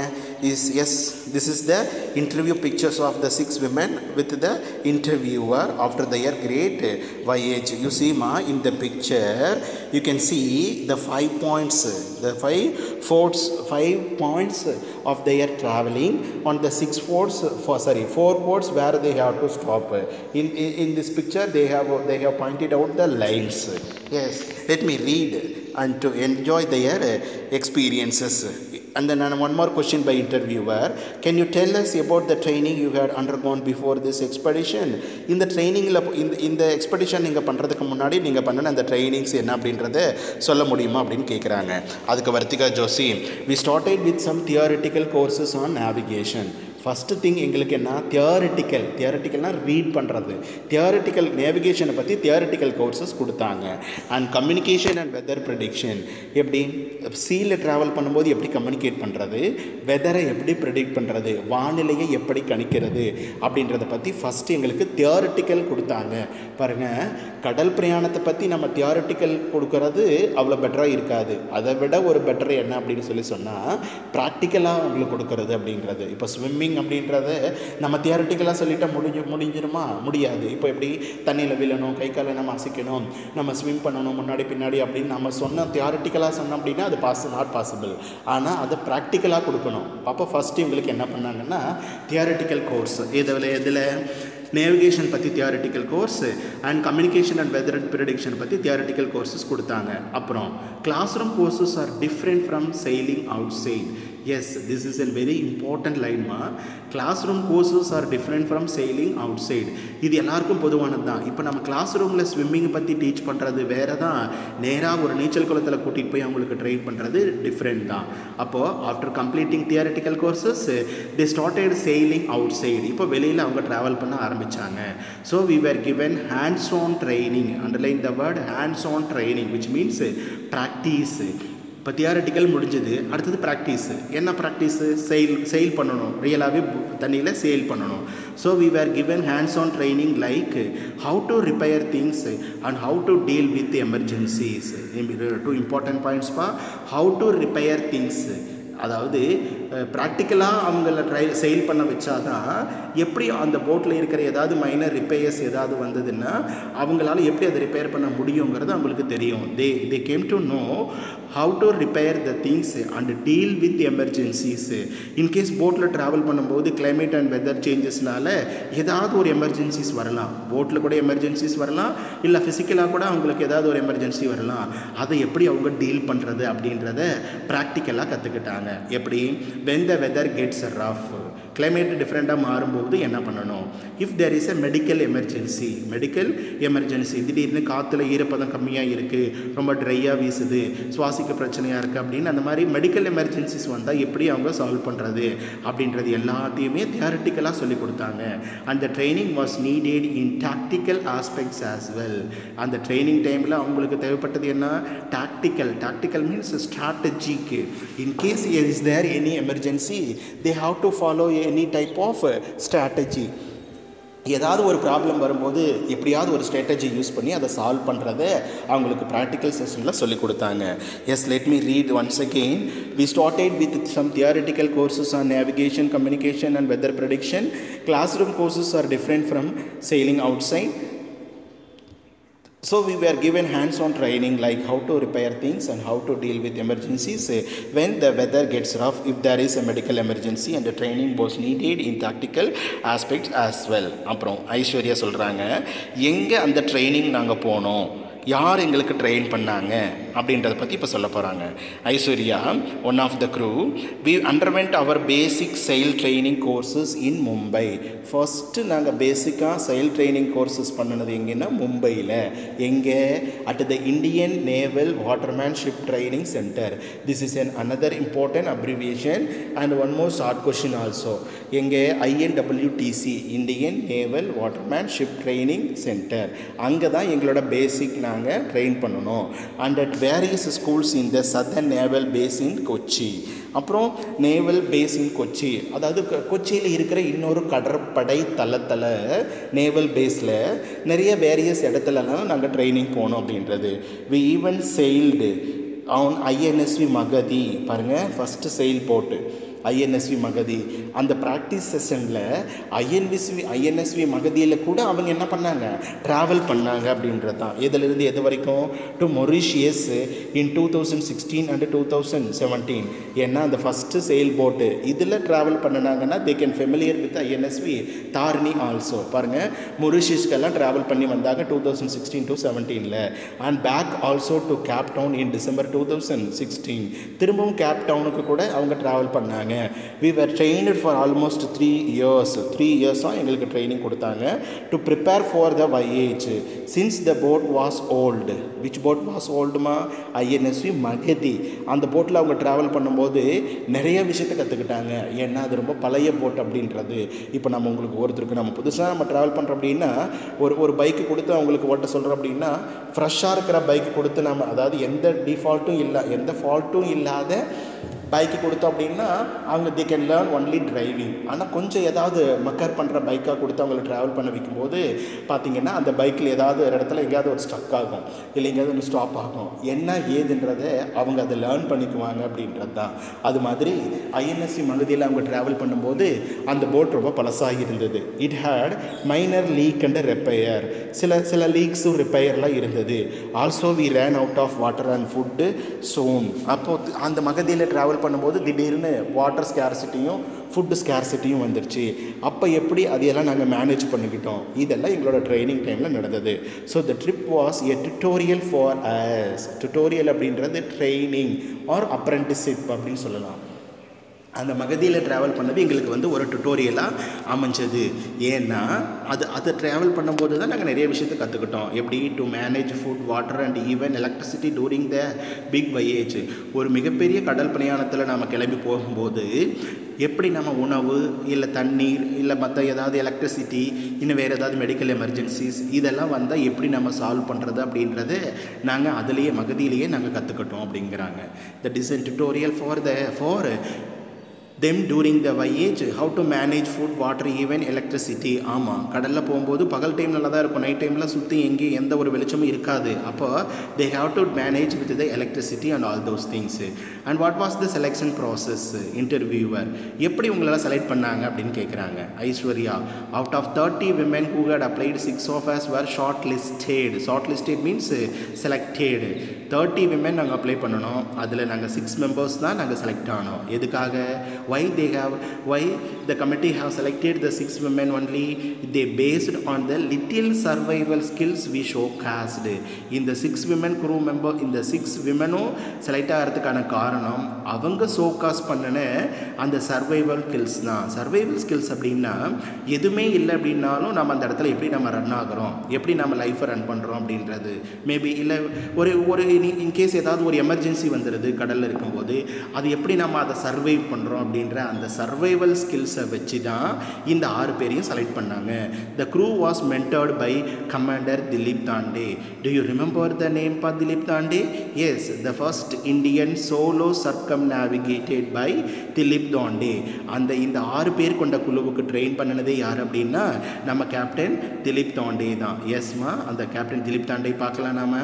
is yes this is the interview pictures of the six women with the interviewer after their great voyage you see ma in the picture you can see the five points the five forts five points of their traveling on the six forts for sorry four ports where they have to stop in, in in this picture they have they have pointed out the lines yes let me read and to enjoy their uh, experiences and then uh, one more question by interviewer can you tell us about the training you had undergone before this expedition இந்த ட்ரைனிங்கில் இந்த இந்த எக்ஸ்பெடிஷன் நீங்கள் பண்ணுறதுக்கு முன்னாடி நீங்கள் பண்ணின அந்த ட்ரைனிங்ஸ் என்ன அப்படின்றத சொல்ல முடியுமா அப்படின்னு கேட்குறாங்க அதுக்கு Vartika Joshi we started with some theoretical courses on navigation first thing எங்களுக்கு என்ன தியாரிட்டிக்கல் தியாரிட்டிக்கல்னால் ரீட் பண்ணுறது தியாரிட்டிக்கல் நேவிகேஷனை பற்றி தியாரிட்டிக்கல் கோர்சஸ் கொடுத்தாங்க and communication and weather prediction எப்படி சீல ட்ராவல் பண்ணும்போது எப்படி கம்யூனிகேட் பண்ணுறது வெதரை எப்படி ப்ரெடிக்ட் பண்ணுறது வானிலையை எப்படி கணிக்கிறது அப்படின்றத பற்றி ஃபஸ்ட்டு எங்களுக்கு தியாரிட்டிக்கல் கொடுத்தாங்க பாருங்கள் கடல் பிரயாணத்தை பற்றி நம்ம தியாரிட்டிக்கல் கொடுக்கறது அவ்வளோ பெட்டராக இருக்காது அதை விட ஒரு பெட்டர் என்ன அப்படின்னு சொல்லி சொன்னால் ப்ராக்டிக்கலாக உங்களுக்கு கொடுக்கறது அப்படிங்கிறது இப்போ ஸ்விம்மிங் அப்படின்றத நம்ம தியாரிட்டிக்கலாக சொல்லிட்டா முடிஞ்சு முடிஞ்சிருமா முடியாது இப்போ எப்படி தண்ணியில் விழணும் கை காலை நம்ம அசைக்கணும் நம்ம ஸ்விம் பண்ணணும் முன்னாடி பின்னாடி அப்படின்னு நம்ம சொன்ன தியாரிட்டிக்கலாக சொன்னோம் அப்படின்னா அது பாஸ் நாட் பாசிபிள் ஆனால் அதை ப்ராக்டிக்கலாக கொடுக்கணும் அப்போ ஃபஸ்ட்டு இவங்களுக்கு என்ன பண்ணாங்கன்னா தியாரிட்டிக்கல் கோர்ஸ் இதில் இதில் நேவிகேஷன் பற்றி theoretical course and communication and weather prediction பற்றி தியாரிட்டிக்கல் கோர்சஸ் கொடுத்தாங்க அப்புறம் classroom courses are different from sailing outside yes this is a very important லைன்மா classroom courses are different from sailing outside இது எல்லாருக்கும் பொதுவானது தான் இப்போ நம்ம கிளாஸ் ரூமில் ஸ்விம்மிங் பற்றி டீச் பண்ணுறது வேறு தான் நேராக ஒரு நீச்சல் குளத்தில் கூட்டிகிட்டு போய் அவங்களுக்கு ட்ரெயின் பண்ணுறது டிஃப்ரெண்ட் தான் அப்போது after completing theoretical courses they started sailing outside இப்போ வெளியில் அவங்க ட்ராவல் பண்ண ஆரம்பித்தாங்க so we were given hands on training underline the word hands on training which means practice இப்போ தியாரட்டிக்கல் முடிஞ்சது அடுத்தது ப்ராக்டிஸு என்ன ப்ராக்டிஸு செயல் செயல் பண்ணணும் ரியலாகவே தண்ணியில் செயல் பண்ணணும் so we were given hands on training like how to repair things and how to deal with emergencies two important பாயிண்ட்ஸ்ப்பா ஹவு டு ரிப்பேர் திங்ஸ் அதாவது ப்ராக்டிக்கலாக அவங்கள ட்ரை செயல் பண்ண வச்சாதான் எப்படி அந்த போட்டில் இருக்கிற ஏதாவது மைனர் ரிப்பேர்ஸ் ஏதாவது வந்ததுன்னா அவங்களால எப்படி அதை ரிப்பேர் பண்ண முடியுங்கிறது அவங்களுக்கு தெரியும் they they came to know how to repair the things and deal with emergencies in case போட்டில் ட்ராவல் பண்ணும்போது கிளைமேட் அண்ட் வெதர் சேஞ்சஸ்னால ஏதாவது ஒரு எமர்ஜென்சிஸ் வரலாம் போட்டில் கூட எமர்ஜென்சிஸ் வரலாம் இல்லை ஃபிசிக்கலாக கூட அவங்களுக்கு ஏதாவது ஒரு எமர்ஜென்சி வரலாம் அதை எப்படி அவங்க டீல் பண்ணுறது அப்படின்றத ப்ராக்டிக்கலாக கற்றுக்கிட்டாங்க எப்படி when the weather gets rough climate டிஃப்ரெண்ட்டாக மாறும்போது என்ன பண்ணணும் if there is a medical emergency medical emergency திடீர்னு காற்றுல ஈரப்பதம் கம்மியாக இருக்குது ரொம்ப ட்ரையாக வீசுது சுவாசிக்க பிரச்சனையாக இருக்குது அப்படின்னு அந்த மாதிரி மெடிக்கல் எமர்ஜென்சிஸ் வந்தால் எப்படி அவங்க சால்வ் பண்ணுறது அப்படின்றது எல்லாத்தையுமே தியாரிட்டிக்கலாக சொல்லி கொடுத்தாங்க அந்த training was needed in tactical aspects as well அந்த ட்ரைனிங் டைமில் அவங்களுக்கு தேவைப்பட்டது என்ன டாக்டிக்கல் டாக்டிக்கல் மீன்ஸ் ஸ்ட்ராட்டஜிக்கு in case is there any emergency they have to follow any type of strategy ஏதாவது ஒரு ப்ராப்ளம் வரும்போது எப்படியாவது ஒரு ஸ்ட்ராட்டஜி யூஸ் பண்ணி அதை சால்வ் பண்ணுறத அவங்களுக்கு ப்ராக்டிக்கல் செஷனில் சொல்லிக் கொடுத்தாங்க yes let me read once again we started with some theoretical courses on navigation communication and weather prediction classroom courses are different from sailing outside So we were given hands-on training like how to repair things and how to deal with emergencies uh, when the weather gets rough if there is a medical emergency and the training was needed in tactical aspects as well அப்புறம் ஐஸ்வர்யா சொல்கிறாங்க எங்கே அந்த ட்ரைனிங் நாங்கள் போனோம் யார் எங்களுக்கு ட்ரெயின் பண்ணாங்க அப்படின்றத பற்றி இப்போ சொல்ல போகிறாங்க Aishwarya one of the crew we underwent our basic sail training courses in Mumbai first நாங்கள் பேசிக்காக செயல் ட்ரைனிங் கோர்சஸ் பண்ணினது எங்கன்னா மும்பையில் எங்கே at the Indian naval watermanship training centre this is an another important abbreviation and one more short question also எங்கே INWTC Indian naval watermanship training centre அங்கே தான் எங்களோட பேசிக் நாங்கள் ட்ரெயின் பண்ணணும் and at various schools in the southern naval base இன் கொச்சி அப்புறம் நேவல் பேஸ் இன் கொச்சி அதாவது கொச்சியில் இருக்கிற இன்னொரு கடற்படை தளத்தில் நேவல் பேஸில் நிறைய வேரியஸ் இடத்துலலாம் நாங்கள் ட்ரைனிங் போனோம் அப்படின்றது வி ஈவன் செயில்டு அவன் ஐஎன்எஸ்வி மகதி பாருங்கள் first sailboat INSV Mhadei அந்த ப்ராக்டிஸ் செஷனில் ஐஎன்எஸ்வி ஐஎன்எஸ்வி மகதியில் கூட அவங்க என்ன பண்ணாங்க ட்ராவல் பண்ணாங்க அப்படின்றது தான் இதிலிருந்து எது வரைக்கும் to Mauritius in two thousand sixteen and two thousand seventeen ஏன்னா அந்த ஃபஸ்ட்டு செயல் போட்டு இதில் ட்ராவல் பண்ணினாங்கன்னா they can familiar with INSV Tarini also பாருங்கள் மொரிஷியஸ்க்கெல்லாம் ட்ராவல் பண்ணி வந்தாங்க டூ தௌசண்ட் சிக்ஸ்டீன் டு செவன்டீனில் and back also to Cape Town in December two thousand sixteen திரும்பவும் கேப் டவுனுக்கு கூட அவங்க ட்ராவல் பண்ணாங்க we were trained for almost three years three இயர்ஸாக எங்களுக்கு ட்ரைனிங் கொடுத்தாங்க to prepare for the voyage since the boat was old which boat was ஓல்டுமா ஐஎன்எஸ்வி மகதி அந்த போட்டில் அவங்க ட்ராவல் பண்ணும்போது நிறைய விஷயத்தை கற்றுக்கிட்டாங்க ஏன்னா அது ரொம்ப பழைய போட் அப்படின்றது இப்போ நம்ம உங்களுக்கு ஒருத்தருக்கு நம்ம புதுசாக நம்ம ட்ராவல் பண்ணுறோம் அப்படின்னா ஒரு ஒரு பைக்கு கொடுத்து அவங்களுக்கு ஓட்ட சொல்கிறோம் அப்படின்னா ஃப்ரெஷ்ஷாக இருக்கிற பைக் கொடுத்து நம்ம அதாவது எந்த டிஃபால்ட்டும் இல்லை எந்த ஃபால்ட்டும் இல்லாத பைக்கு கொடுத்தோம் அப்படின்னா அவங்க they can learn only driving ஆனால் கொஞ்சம் ஏதாவது மக்கர் பண்ணுற பைக்காக கொடுத்து அவங்களை ட்ராவல் பண்ண வைக்கும்போது பார்த்தீங்கன்னா அந்த பைக்கில் ஏதாவது ஒரு இடத்துல எங்கேயாவது ஒரு ஸ்டக் ஆகும் இல்லை எங்கேயாவது ஒன்று ஸ்டாப் ஆகும் என்ன ஏதுன்றதை அவங்க அதை லேர்ன் பண்ணிக்குவாங்க அப்படின்றது தான் அது மாதிரி ஐஎன்எஸ்சி மகுதியில் அவங்க ட்ராவல் பண்ணும்போது அந்த போட் ரொம்ப பழசாகி இருந்தது it had minor leak and repair சில சில லீக்ஸும் ரிப்பேர்லாம் இருந்தது also we ran out of water and food soon அப்போது அந்த மகதியில் ட்ராவல் பண்ணும்போது திடீர்னு வாட்டர் ஸ்கேர்சிட்டியும் ஃபுட்டு ஸ்கேர்சிட்டியும் வந்துருச்சு அப்போ எப்படி அதையெல்லாம் நாங்கள் மேனேஜ் பண்ணிக்கிட்டோம் இதெல்லாம் எங்களோட ட்ரைனிங் டைமில் நடந்தது so the trip was a tutorial for us tutorial அப்படின்றது ட்ரைனிங் ஆர் அப்ரெண்டிஸ்ஷிப் அப்படின்னு சொல்லலாம் அந்த மகதியில் ட்ராவல் பண்ணது எங்களுக்கு வந்து ஒரு டுட்டோரியலாக அமைஞ்சது ஏன்னா அது அதை ட்ராவல் பண்ணும்போது தான் நாங்கள் நிறைய விஷயத்தை கற்றுக்கிட்டோம் எப்படி to manage food water and even electricity during the big voyage ஒரு மிகப்பெரிய கடல் பிரயாணத்தில் நாம் கிளம்பி போகும்போது எப்படி நம்ம உணவு இல்லை தண்ணீர் இல்லை மற்ற ஏதாவது எலக்ட்ரிசிட்டி இன்னும் வேறு ஏதாவது மெடிக்கல் எமர்ஜென்சிஸ் இதெல்லாம் வந்தால் எப்படி நம்ம சால்வ் பண்ணுறது அப்படின்றத நாங்கள் அதுலேயே மகதியிலேயே நாங்கள் கற்றுக்கிட்டோம் அப்படிங்கிறாங்க the design tutorial for the for them during the voyage how to manage food water even electricity ஆமாம் கடலில் போகும்போது பகல் டைம் நல்லா தான் இருக்கும் நைட் டைமில் சுற்றி எங்கேயும் எந்த ஒரு வெளிச்சமும் இருக்காது அப்போ they have to manage with the electricity and all those things and what was the selection process interviewer எப்படி உங்களெல்லாம் செலக்ட் பண்ணாங்க அப்படின்னு கேட்குறாங்க Aishwarya out of thirty women who had applied six of us were shortlisted shortlisted means selected thirty women நாங்கள் அப்ளை பண்ணணும் அதில் நாங்கள் சிக்ஸ் மெம்பர்ஸ் தான் நாங்கள் செலக்ட் ஆனோம் எதுக்காக why they have why the committee have selected the six women only they based on the little survival skills we showcased இந்த சிக்ஸ் விமன் குரூ மெம்பர் இந்த சிக்ஸ் விமனும் செலக்ட் ஆகிறதுக்கான காரணம் அவங்க ஷோகாஸ் பண்ணின அந்த சர்வைவல் ஸ்கில்ஸ் தான் சர்வைவல் ஸ்கில்ஸ் அப்படின்னா எதுவுமே இல்லை அப்படின்னாலும் நம்ம அந்த இடத்துல எப்படி நம்ம ரன் ஆகிறோம் எப்படி நம்ம லைஃப்பை ரன் பண்ணுறோம் அப்படின்றது மேபி இல்லை ஒரு ஒரு இன்கேஸ் ஏதாவது ஒரு எமர்ஜென்சி வந்துடுது கடலில் இருக்கும்போது அது எப்படி நம்ம அதை சர்வைவ் பண்ணுறோம் அப்படின்ற அந்த சர்வைவல் ஸ்கில்ஸை வச்சு தான் இந்த ஆறு பேரையும் செலக்ட் பண்ணாங்க the crew was mentored by commander Dilip Donde do you remember the name பா Dilip Donde yes the first Indian solo circumnavigated by Dilip Donde அந்த இந்த ஆறு பேர் கொண்ட குழுவுக்கு ட்ரெயின் பண்ணினது யார் அப்படின்னா நம்ம கேப்டன் திலீப் தாண்டே தான் எஸ்மா அந்த கேப்டன் திலீப் தாண்டே பார்க்கலாம் நாம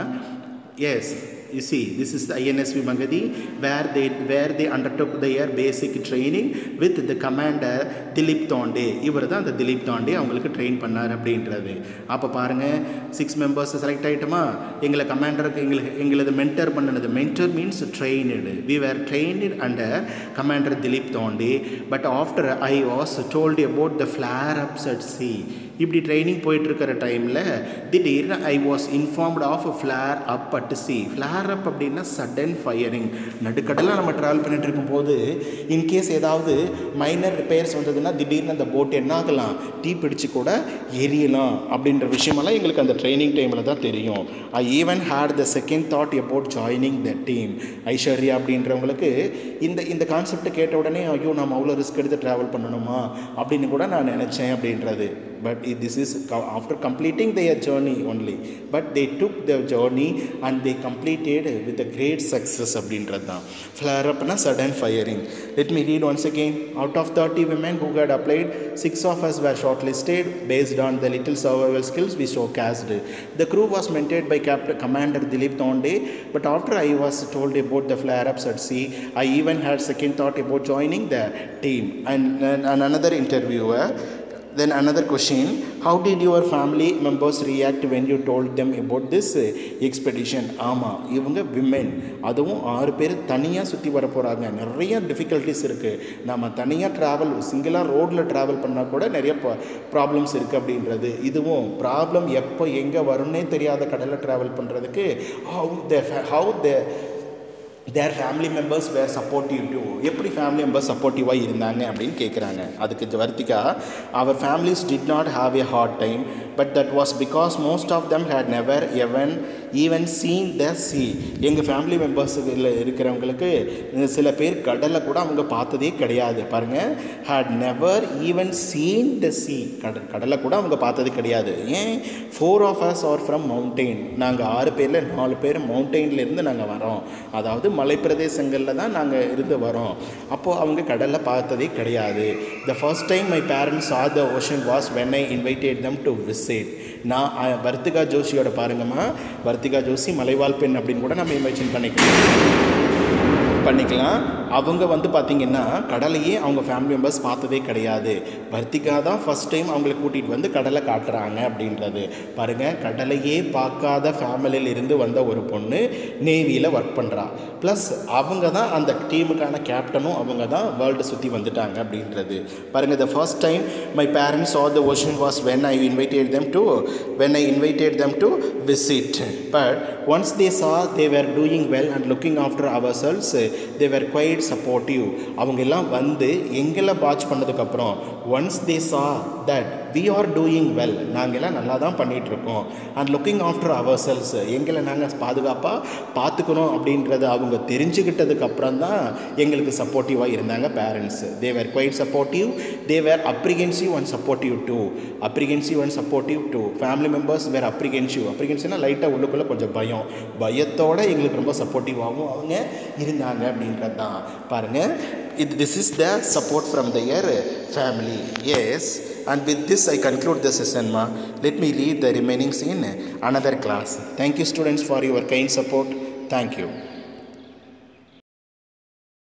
yes you see this is the INSV Magadi where they where they undertook their basic training with the commander Dilip Donde இவர் தான் அந்த திலீப் தாண்டே அவங்களுக்கு ட்ரெயின் பண்ணார் அப்படின்றது அப்போ பாருங்கள் சிக்ஸ் மெம்பர்ஸ் செலக்ட் ஆகிட்டோமா எங்களை கமாண்டருக்கு எங்களுக்கு எங்களது மென்டர் பண்ணினது mentor means trained we were trained under commander Dilip Donde but after I was told about the flare ups at sea இப்படி ட்ரைனிங் போயிட்டுருக்கிற டைமில் திடீர்னு I was informed of flare up at sea flare up அப்படின்னா சடன் ஃபயரிங் நடுக்கடலாக நம்ம ட்ராவல் பண்ணிட்டு இருக்கும்போது இன்கேஸ் ஏதாவது மைனர் ரிப்பேர்ஸ் வந்ததுன்னா திடீர்னு அந்த போட் என்ன ஆகலாம் டீ பிடிச்சு கூட எரியலாம் அப்படின்ற விஷயமெல்லாம் எங்களுக்கு அந்த ட்ரைனிங் டைமில் தான் தெரியும் I even had the second thought about joining the team Aishwarya அப்படின்றவங்களுக்கு இந்த இந்த கான்செப்டை கேட்ட உடனே ஐயோ நம்ம அவ்வளோ ரிஸ்க் எடுத்து ட்ராவல் பண்ணணுமா அப்படின்னு கூட நான் நினச்சேன் அப்படின்றது but this is co- after completing their journey only but they took their journey and they completed with a great success அப்படின்றது தான் ஃப்ளேர் அப்னா sudden firing let me read once again out of thirty women who had applied six of us were shortlisted based on the little survival skills we showcased the crew was maintained by Captain Commander Dilip Tonde but after I was told about the flare ups at sea I even had second thought about joining the team and, and another interviewer then another question how did your family members react when you told them about this uh, expedition ஆமாம் இவங்க விமென் அதுவும் ஆறு பேர் தனியாக சுற்றி வர போகிறாங்க நிறைய டிஃபிகல்ட்டிஸ் இருக்குது நம்ம தனியாக ட்ராவல் சிங்கிளாக ரோட்டில் ட்ராவல் பண்ணால் கூட நிறைய ப்ராப்ளம்ஸ் இருக்குது அப்படின்றது இதுவும் ப்ராப்ளம் எப்போ எங்கே வரும்னே தெரியாத கடலில் ட்ராவல் பண்ணுறதுக்கு how the how the their family members were supportive to எப்படி ஃபேமிலி மெம்பர்ஸ் சப்போர்ட்டிவாக இருந்தாங்க அப்படின்னு கேட்குறாங்க அதுக்கு வர்த்திகா அவர் families did not have a hard time but that was because most of them had never even even seen the sea எங்கள் ஃபேமிலி மெம்பர்ஸில் இருக்கிறவங்களுக்கு சில பேர் கடலை கூட அவங்க பார்த்ததே கிடையாது பாருங்கள் had never even seen the sea கடல் கடலை கூட அவங்க பார்த்தது கிடையாது ஏன் four of us are from mountain நாங்கள் ஆறு பேரில் நாலு பேர் மவுண்டெயின்லேருந்து நாங்கள் வரோம் அதாவது மலைப்பிரதேசங்களில் தான் நாங்கள் இருந்து வரோம் அப்போது அவங்க கடலில் பார்த்ததே கிடையாது the first time my parents ah the ocean was when I invited them to visit நான் அஹ், வர்த்திகா ஜோஷியோட பாருங்கம்மா வர்த்திகா ஜோஷி மலைவாழ் பெண் அப்படின்னு கூட நம்ம இமேஜின் பண்ணிக்கலாம் பண்ணிக்கலாம் அவங்க வந்து பார்த்திங்கன்னா கடலையே அவங்க ஃபேமிலி மெம்பர்ஸ் பார்த்ததே கிடையாது வர்த்திகா தான் ஃபஸ்ட் டைம் அவங்களை கூட்டிகிட்டு வந்து கடலை காட்டுறாங்க அப்படின்றது பாருங்கள் கடலையே பார்க்காத ஃபேமிலியில் இருந்து வந்த ஒரு பொண்ணு நேவியில் ஒர்க் பண்ணுறா ப்ளஸ் அவங்க தான் அந்த டீமுக்கான கேப்டனும் அவங்க தான் வேர்ல்டு சுற்றி வந்துட்டாங்க அப்படின்றது பாருங்கள் the first time my parents are the ocean was when I invited them to when I invited them to visit. But once they saw they were doing well and looking after ourselves, they were quite supportive. அவங்க எல்லாம் வந்து எங்களை வாட்ச் பண்ணதுக்கப்புறம் once they saw that we are doing well நாங்கள் எல்லாம் நல்லா தான் பண்ணிகிட்டு இருக்கோம் and looking after ourselves எங்களை நாங்கள் பாதுகாப்பாக பார்த்துக்கணும் அப்படின்றத அவங்க தெரிஞ்சுக்கிட்டதுக்கு அப்புறம் தான் எங்களுக்கு சப்போர்ட்டிவாக இருந்தாங்க parents they were quite supportive they were apprehensive and supportive too apprehensive and supportive too family members were apprehensive அப்ரிகென்சிவ்னா லைட்டாக உள்ளுக்குள்ளே கொஞ்சம் பயம் பயத்தோட எங்களுக்கு ரொம்ப சப்போர்ட்டிவாகவும் அவங்க இருந்தாங்க அப்படின்றது தான் பாருங்கள் இது this is the support from their families and with this i conclude the session ma let me read the remaining in another class thank you students for your kind support thank you